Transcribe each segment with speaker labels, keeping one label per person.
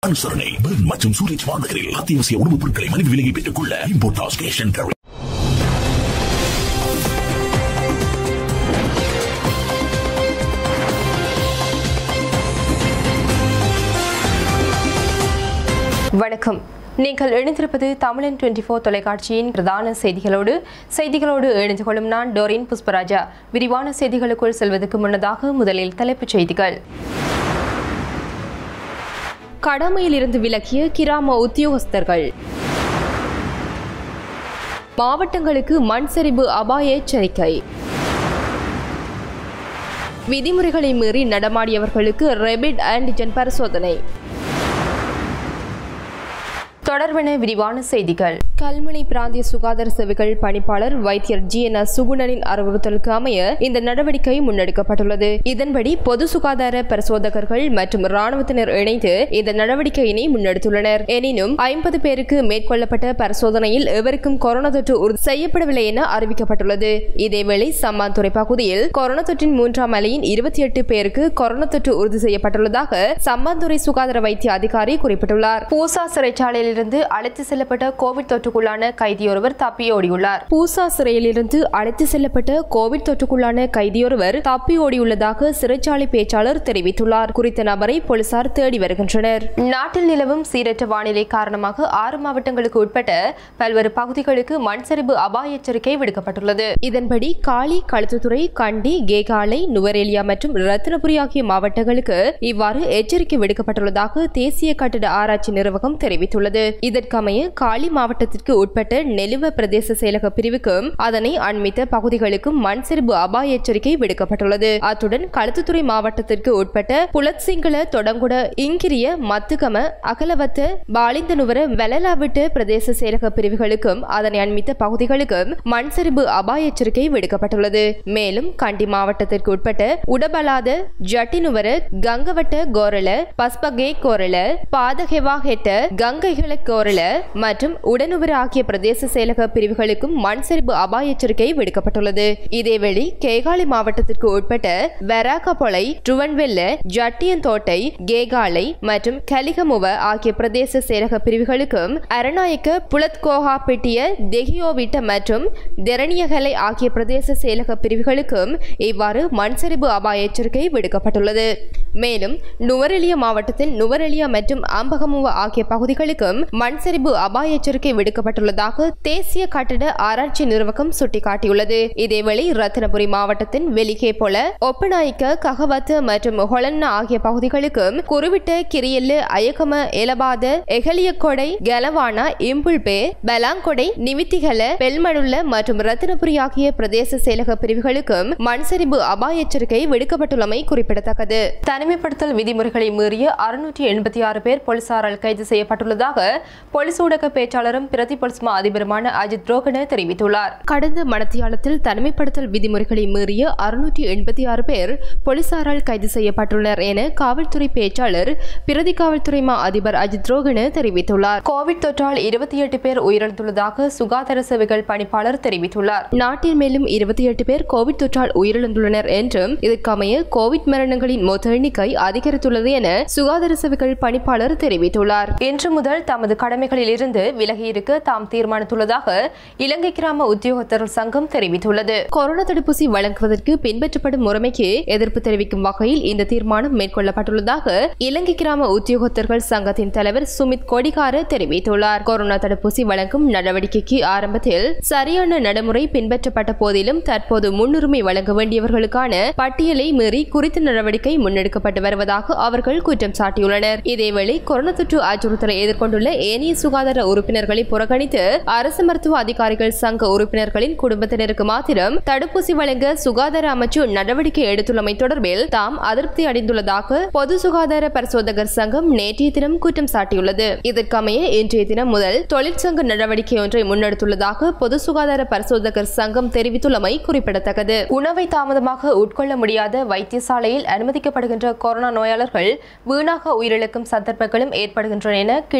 Speaker 1: அனுசரணை பெர்ன் மற்றும் சூரஜ் மாநகரில் அத்தியாவசிய உணவுப் பொருட்களை மலிவு விலையை பெற்றுக் கொள்ள இம்போர்டாஸ் கேஷ் அண்ட் கேரி
Speaker 2: வணக்கம் நீங்கள் இணைந்திருப்பது தமிழன் டுவெண்டி ஃபோர் தொலைக்காட்சியின் பிரதான செய்திகளோடு செய்திகளோடு இணைந்து கொள்ளும் நான் டோரின் புஷ்பராஜா விரிவான செய்திகளுக்குள் செல்வதற்கு முன்னதாக முதலில் தலைப்புச் செய்திகள் கடமையிலிருந்து விலக்கிய கிராம உத்தியோகஸ்தர்கள் மாவட்டங்களுக்கு மண் சரிவு அபாய எச்சரிக்கை விதிமுறைகளை மீறி நடமாடியவர்களுக்கு ரெபிட் ஆன்டிஜென் பரிசோதனை தொடர்பென விரிவான செய்திகள் கல்முனை பிராந்திய சுகாதார சேவைகள் பணிப்பாளர் வைத்தியர் ஜி என் எஸ் சுகுணனின் அறிவுறுத்தலுக்கு அமைய இந்த நடவடிக்கை முன்னெடுக்கப்பட்டுள்ளது இதன்படி பொது சுகாதார பரிசோதகர்கள் மற்றும் ராணுவத்தினர் இணைந்து இந்த நடவடிக்கையினை முன்னெடுத்துள்ளனர் எனினும் ஐம்பது பேருக்கு மேற்கொள்ளப்பட்ட பரிசோதனையில் எவருக்கும் கொரோனா தொற்று உறுதி செய்யப்படவில்லை என அறிவிக்கப்பட்டுள்ளது இதேவேளை சம்மாந்துறை பகுதியில் கொரோனா தொற்றின் மூன்றாம் அலையின் இருபத்தி எட்டு பேருக்கு கொரோனா தொற்று உறுதி செய்யப்பட்டுள்ளதாக சம்மாந்துறை சுகாதார வைத்திய அதிகாரி குறிப்பிட்டுள்ளார் பூசா சிறைச்சாலையிலிருந்து அழைத்து செல்லப்பட்ட கோவிட் தொற்றுக்குள்ளான கைதியொருவர் தப்பியோடியுள்ளார் பூசா சிறையிலிருந்து அழைத்து செல்லப்பட்ட கோவிட் தொற்றுக்குள்ளான கைதியொருவர் தப்பியோடியுள்ளதாக சிறைச்சாலை பேச்சாளர் தெரிவித்துள்ளார் குறித்த நபரை போலீசார் தேடி வருகின்றனர் நாட்டில் நிலவும் சீரற்ற வானிலை காரணமாக ஆறு மாவட்டங்களுக்கு உட்பட்ட பல்வேறு பகுதிகளுக்கு மண் சரிவு அபாய எச்சரிக்கை விடுக்கப்பட்டுள்ளது இதன்படி காலி களுத்துத்துறை கண்டி கேகாலை நுவரேலியா மற்றும் ரத்தினபுரி ஆகிய மாவட்டங்களுக்கு இவ்வாறு எச்சரிக்கை விடுக்கப்பட்டுள்ளதாக தேசிய கட்டிட ஆராய்ச்சி நிறுவனம் தெரிவித்துள்ளது இதற்கமைய காலி மாவட்டத்திற்கு உட்பட்ட நெலுவ பிரதேச செயலக பிரிவுக்கும் அதனை அண்மித்த பகுதிகளுக்கும் மண் சரிவு அபாய எச்சரிக்கை விடுக்கப்பட்டுள்ளது அத்துடன் களுத்துத்துறை மாவட்டத்திற்கு உட்பட்ட புலத்சிங்கள தொடங்குட இங்கிரிய மத்துகம அகலவத்த பாலிந்தனுவர வெலலாவிட்டு பிரதேச செயலக பிரிவுகளுக்கும் அதனை அண்மித்த பகுதிகளுக்கும் மண் சரிவு அபாய எச்சரிக்கை விடுக்கப்பட்டுள்ளது மேலும் கண்டி மாவட்டத்திற்கு உட்பட்ட உடபலாத ஜட்டினுவர கங்கவட்ட கோரல பஸ்பகே கோரல பாதகெவா ஹெட்ட கங்கைகள கோரல மற்றும் உடனுவர ஆகிய பிரதேச செயலக பிரிவுகளுக்கும் மண் சரிவு அபாய எச்சரிக்கை விடுக்கப்பட்டுள்ளது இதேவேளை கேகாலை மாவட்டத்திற்கு உட்பட்ட வெராகபொலை ட்ருவன்வெல்ல ஜட்டியந்தோட்டை கேகாலை மற்றும் கலிகமுவ ஆகிய பிரதேச செயலக பிரிவுகளுக்கும் அரநாயக்க புலத்கோஹாப்பெட்டிய தெஹியோவிட்ட மற்றும் தெரணியகலை ஆகிய பிரதேச செயலக பிரிவுகளுக்கும் இவ்வாறு மண் சரிவு அபாய எச்சரிக்கை விடுக்கப்பட்டுள்ளது மேலும் நுவரெலியா மாவட்டத்தின் நுவரெலியா மற்றும் அம்பகமுவ ஆகிய பகுதிகளுக்கும் மண் சரிவு அபாய எச்சரிக்கை விடுக்கப்பட்டுள்ளதாக தேசிய கட்டட ஆராய்ச்சி நிறுவனம் சுட்டிக்காட்டியுள்ளது இதேவேளை ரத்தினபுரி மாவட்டத்தின் வெலிகே போல ஒப்பநாய்க்க ககவத்து மற்றும் ஹொலன்னா ஆகிய பகுதிகளுக்கும் குருவிட்ட கிரியல்லு அயக்கம எலபாத எகலியக்கொடை கெலவானா இம்புல்பே பெலாங்கொடை நிவித்திகல பெல்மடுள்ள மற்றும் ரத்தினபுரி ஆகிய பிரதேச செயலக பிரிவுகளுக்கும் மண் சரிவு அபாய எச்சரிக்கை விடுக்கப்பட்டுள்ளமை குறிப்பிடத்தக்கது தனிமைப்படுத்தல் விதிமுறைகளை மீறிய அறுநூற்றி எண்பத்தி ஆறு பேர் போலீசாரால் கைது செய்யப்பட்டுள்ளதாக போலீஸ் ஊடக பேச்சாளரும் பிரதி போலீஸ் மா அதிபருமான அஜித் ரோகன தெரிவித்துள்ளார் கடந்த மணத்தியாலத்தில் தனிமைப்படுத்தல் விதிமுறைகளை மீறிய அறுநூற்றி எண்பத்தி ஆறு பேர் போலீசாரால் கைது செய்யப்பட்டுள்ளனர் என காவல்துறை பேச்சாளர் பிரதி காவல்துறை மா அதிபர் அஜித் ரோகன தெரிவித்துள்ளார் கோவிட் தொற்றால் இருபத்தி எட்டு பேர் உயிரிழந்துள்ளதாக சுகாதார சேவைகள் பணிப்பாளர் தெரிவித்துள்ளார் நாட்டில் மேலும் இருபத்தி எட்டு பேர் கோவிட் தொற்றால் உயிரிழந்துள்ளனர் என்றும் இதற்கமைய கோவிட் மரணங்களின் மொத்த எண்ணிக்கை அதிகரித்துள்ளது என சுகாதார சேவைகள் பணிப்பாளர் தெரிவித்துள்ளார் இன்று முதல் தமது கடமைகளில் இருந்து விலகியிருக்க தாம் தீர்மானித்துள்ளதாக இலங்கை கிராம உத்தியோகத்தர் சங்கம் தெரிவித்துள்ளது கொரோனா தடுப்பூசி வழங்குவதற்கு பின்பற்றப்படும் முறைமைக்கு எதிர்ப்பு தெரிவிக்கும் வகையில் இந்த தீர்மானம் மேற்கொள்ளப்பட்டுள்ளதாக இலங்கை கிராம உத்தியோகத்தர்கள் சங்கத்தின் தலைவர் சுமித் கொடிகார தெரிவித்துள்ளார் கொரோனா தடுப்பூசி வழங்கும் நடவடிக்கைக்கு ஆரம்பத்தில் சரியான நடைமுறை பின்பற்றப்பட்ட போதிலும் தற்போது முன்னுரிமை வழங்க வேண்டியவர்களுக்கான பட்டியலை மீறி குறித்த நடவடிக்கை முன்னெடுக்கப்பட்டு வருவதாக அவர்கள் குற்றம் சாட்டியுள்ளனர் இதேவேளை கொரோனா தொற்று அச்சுறுத்தலை எதிர்கொண்டுள்ள ஏனைய சுகாதார உறுப்பினர்களை புறக்கணித்து அரசு மருத்துவ அதிகாரிகள் சங்க உறுப்பினர்களின் குடும்பத்தினருக்கு மாத்திரம் தடுப்பூசி வழங்க சுகாதார அமைச்சு நடவடிக்கை எடுத்துள்ளமை தொடர்பில் தாம் அதிருப்தி அடைந்துள்ளதாக பொது சுகாதார பரிசோதகர் சங்கம் நேற்றைய தினம் குற்றம் சாட்டியுள்ளது இதற்கமைய இன்றைய தினம் முதல் தொழிற்சங்க நடவடிக்கை ஒன்றை முன்னெடுத்துள்ளதாக பொது சுகாதார பரிசோதகர் சங்கம் தெரிவித்துள்ளமை குறிப்பிடத்தக்கது உணவை தாமதமாக உட்கொள்ள முடியாத வைத்தியசாலையில் அனுமதிக்கப்படுகின்ற கொரோனா நோயாளர்கள் வீணாக உயிரிழக்கும் சந்தர்ப்பங்களும் ஏற்படுகின்றன என கிண்ணிய நகர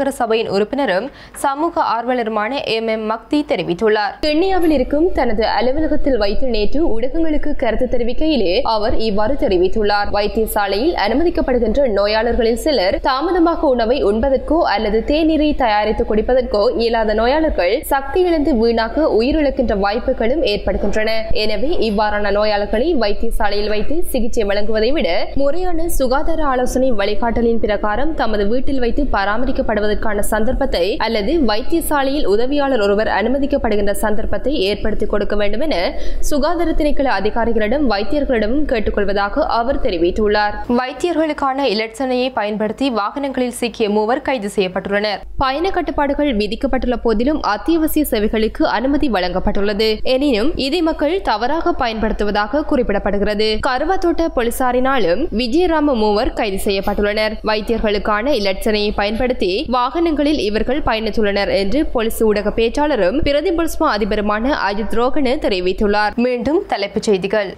Speaker 2: மாநகர சபையின் உறுப்பினரும் சமூக ஆர்வலருமான எம் எம் மக்தி தெரிவித்துள்ளார் கென்னியாவில் இருக்கும் தனது அலுவலகத்தில் வைத்து நேற்று ஊடகங்களுக்கு கருத்து தெரிவிக்கையிலே அவர் இவ்வாறு தெரிவித்துள்ளார் வைத்தியசாலையில் அனுமதிக்கப்படுகின்ற நோயாளர்களில் சிலர் தாமதமாக உணவை உண்பதற்கோ அல்லது தேநீரை தயாரித்து குடிப்பதற்கோ இயலாத நோயாளர்கள் சக்தி இழந்து வீணாக உயிரிழக்கின்ற வாய்ப்புகளும் ஏற்படுகின்றன எனவே இவ்வாறான நோயாளர்களை வைத்தியசாலையில் வைத்து சிகிச்சை வழங்குவதை விட முறையான சுகாதார ஆலோசனை வழிகாட்டலின் பிரகாரம் தமது வீட்டில் வைத்து பராமரிக்கப்படுவதற்கான சந்தர்ப்பத்தை அல்லது வைத்தியசாலையில் உதவியாளர் ஒருவர் அனுமதிக்கப்படுகின்ற சந்தர்ப்பத்தை ஏற்படுத்திக் கொடுக்க வேண்டும் என சுகாதார திணைக்கள அதிகாரிகளிடம் வைத்தியர்களிடமும் கேட்டுக்கொள்வதாக அவர் தெரிவித்துள்ளார் வைத்தியர்களுக்கான இலட்சணையை பயன்படுத்தி வாகனங்களில் சிக்கிய மூவர் கைது செய்யப்பட்டுள்ளனர் பயண கட்டுப்பாடுகள் விதிக்கப்பட்டுள்ள போதிலும் அத்தியாவசிய சேவைகளுக்கு அனுமதி வழங்கப்பட்டுள்ளது எனினும் இதை மக்கள் தவறாக பயன்படுத்துவதாக குறிப்பிடப்படுகிறது கருவாத்தோட்ட போலீசாரினாலும் விஜயராம மூவர் கைது செய்யப்பட்டுள்ளனர் வைத்தியர்களுக்கான இலட்சணையை பயன்படுத்தி வாகனங்களில் இவர்கள் பயணித்துள்ளனர் என்று போலீஸ் ஊடக பேச்சாளரும் பிரதி போலீஸ் மா அதிபருமான அஜித் ரோகனு தெரிவித்துள்ளார் மீண்டும் தலைப்புச் செய்திகள்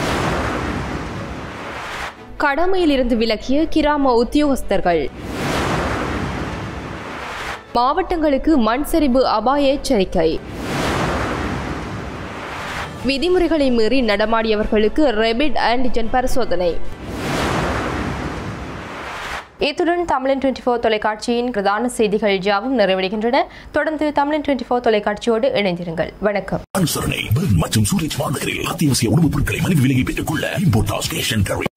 Speaker 2: கடமையில் இருந்து விலக்கிய கிராம உத்தியோகஸ்தர்கள் மாவட்டங்களுக்கு மண் சரிவு அபாய எச்சரிக்கை விதிமுறைகளை மீறி நடமாடியவர்களுக்கு ரெபிட் ஆன்டிஜன் பரிசோதனை இத்துடன் தமிழன் டுவெண்டி ஃபோர் தொலைக்காட்சியின் பிரதான செய்திகள் யாவும் நிறைவடைகின்றன தொடர்ந்து தமிழன் டுவெண்டி ஃபோர் தொலைக்காட்சியோடு இணைந்திருங்கள் வணக்கம்
Speaker 1: அனுசரணை பெர்ன் மற்றும் சூரஜ் மாநகரில் அத்தியாவசிய உணவுப் பொருட்களை மலிவு விலையை பெற்றுக் கொள்ள இம்போர்ட் ஸ்டேஷன்